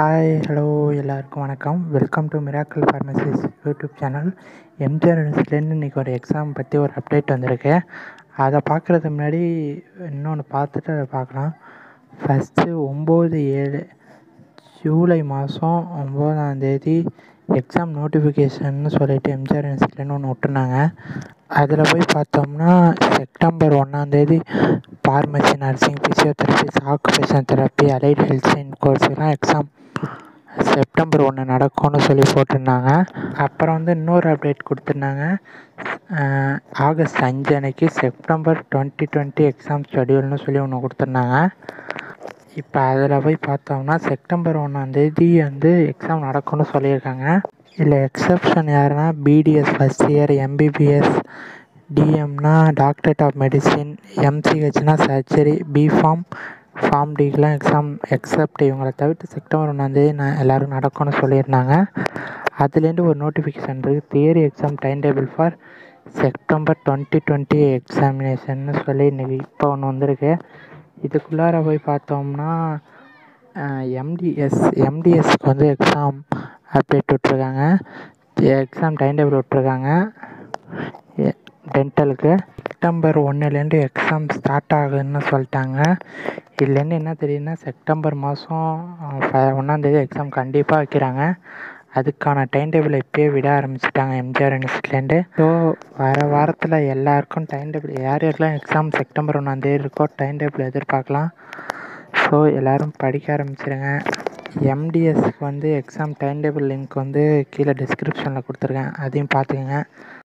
hi hello எல்லாருக்கும் வணக்கம் welcome to Miracle Pharmacies YouTube channel MGR யூனிவர்சிட்டிலேருந்து இன்றைக்கி ஒரு எக்ஸாம் பற்றி ஒரு அப்டேட் வந்திருக்கு அதை பார்க்குறதுக்கு முன்னாடி இன்னொன்று பார்த்துட்டு அதை பார்க்கலாம் ஃபஸ்ட்டு ஒம்பது ஏழு ஜூலை மாதம் ஒம்போதாந்தேதி எக்ஸாம் நோட்டிஃபிகேஷன்னு சொல்லிட்டு எம்ஜிஆர் யூனிவர்சிட்டிலேருந்து ஒன்று விட்டுருந்தாங்க அதில் போய் பார்த்தோம்னா செப்டம்பர் ஒன்றாந்தேதி pharmacy nursing physiotherapy occupation therapy allied health science கோர்ஸுலாம் எக்ஸாம் செப்டம்பர் ஒன்று நடக்கும்னு சொல்லி போட்டிருந்தாங்க அப்புறம் வந்து இன்னொரு அப்டேட் கொடுத்துருந்தாங்க ஆகஸ்ட் அஞ்சு அன்னைக்கு செப்டம்பர் டுவெண்ட்டி டுவெண்ட்டி எக்ஸாம் ஷெடியூல்னு சொல்லி ஒன்று கொடுத்துருந்தாங்க இப்போ அதில் போய் பார்த்தோம்னா செப்டம்பர் ஒன்றாந்தேதி வந்து எக்ஸாம் நடக்கும்னு சொல்லியிருக்காங்க இதில் எக்ஸப்ஷன் யாருன்னா பிடிஎஸ் ஃபஸ்ட் இயர் எம்பிபிஎஸ் டிஎம்னா டாக்டரேட் ஆஃப் மெடிசின் எம்சிஹெச்னா சர்ஜரி பிஃபார்ம் ஃபார்ம் டிக்கெலாம் எக்ஸாம் எக்ஸப்ட் இவங்களை தவிர்த்து செப்டம்பர் ஒன்றாந்தேதி நான் எல்லோரும் நடக்கும்னு சொல்லியிருந்தாங்க அதுலேருந்து ஒரு நோட்டிஃபிகேஷன் இருக்குது theory exam time table for September twenty twenty எக்ஸாமினேஷன்னு சொல்லி இன்றைக்கி இப்போ ஒன்று வந்திருக்கு இதுக்குள்ளார போய் பார்த்தோம்னா எம்டிஎஸ் எம்டிஎஸ்க்கு வந்து எக்ஸாம் அப்டேட் விட்ருக்காங்க எக்ஸாம் டைம் டேபிள் விட்ருக்காங்க டென்டலுக்கு செப்டம்பர் ஒன்றுலேருந்து எக்ஸாம் ஸ்டார்ட் ஆகுதுன்னு சொல்லிட்டாங்க இதுலேருந்து என்ன தெரியுதுன்னா செப்டம்பர் மாதம் ஒன்றாந்தேதி எக்ஸாம் கண்டிப்பாக வைக்கிறாங்க அதுக்கான டைம் டேபிளை இப்போயே விட ஆரம்பிச்சிட்டாங்க எம்ஜிஆர் யூனிவர்சிட்டிலேருந்து ஸோ வர வாரத்தில் எல்லாருக்கும் டைம் டேபிள் யார் யாருக்கெல்லாம் எக்ஸாம் செப்டம்பர் ஒன்றாந்தேதி இருக்கோ டைம் டேபிள் எதிர்பார்க்கலாம் ஸோ எல்லோரும் படிக்க ஆரம்பிச்சிருங்க எம்டிஎஸ்க்கு வந்து எக்ஸாம் டைம் டேபிள் லிங்க் வந்து கீழே டிஸ்கிரிப்ஷனில் கொடுத்துருக்கேன் அதையும் பார்த்துக்கங்க